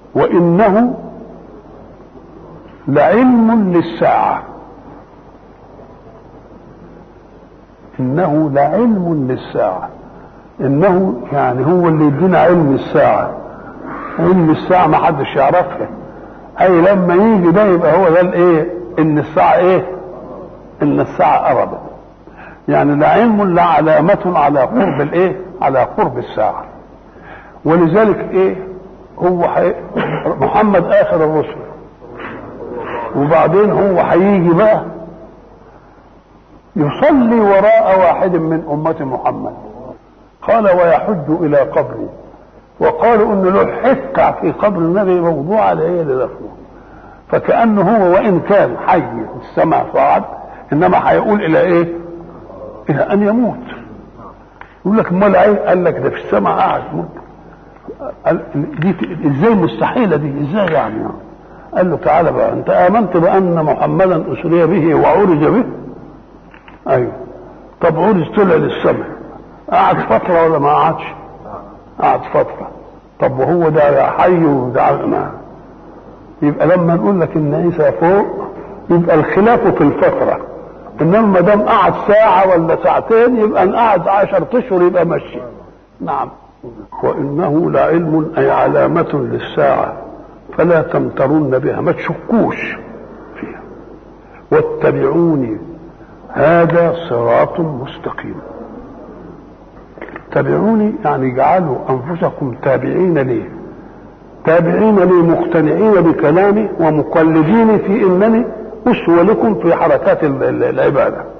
وإنه لعلم للساعة إنه لعلم للساعة إنه يعني هو اللي يدينا علم الساعة علم الساعة ما حدش يعرفها أي لما يجي ده يبقى هو ده الإيه إن الساعة إيه إن الساعة قربت يعني لعلم لعلامة على قرب الإيه على قرب الساعة ولذلك إيه هو حي... محمد آخر الرسل وبعدين هو هيجي بقى يصلي وراء واحد من أمة محمد قال ويحج إلى قبري وقالوا إن له حكة في قبر النبي موضوع على إيه لدفنه فكأنه هو وإن كان حي في السماء صعد إنما هيقول إلى إيه؟ إلى أن يموت يقول لك امال ايه؟ قال لك ده في السماء قاعد قال دي ازاي مستحيله دي ازاي يعني قال له تعالى بقى انت امنت بان محمدا اسري به وعرج به ايوه طب عرج طلع للسماء قعد فتره ولا ما قعدش قعد فتره طب وهو ده حي وده ما يبقى لما نقول لك ان عيسى فوق يبقى الخلاف في الفتره انما ما دام قعد ساعه ولا ساعتين يبقى ان قعد عشر اشهر يبقى مشي نعم وانه لعلم اي علامه للساعه فلا تمترن بها ما تشكوش فيها واتبعوني هذا صراط مستقيم اتبعوني يعني اجعلوا انفسكم تابعين لي تابعين لي مقتنعين بكلامي ومقلدين في انني اسوه لكم في حركات العباده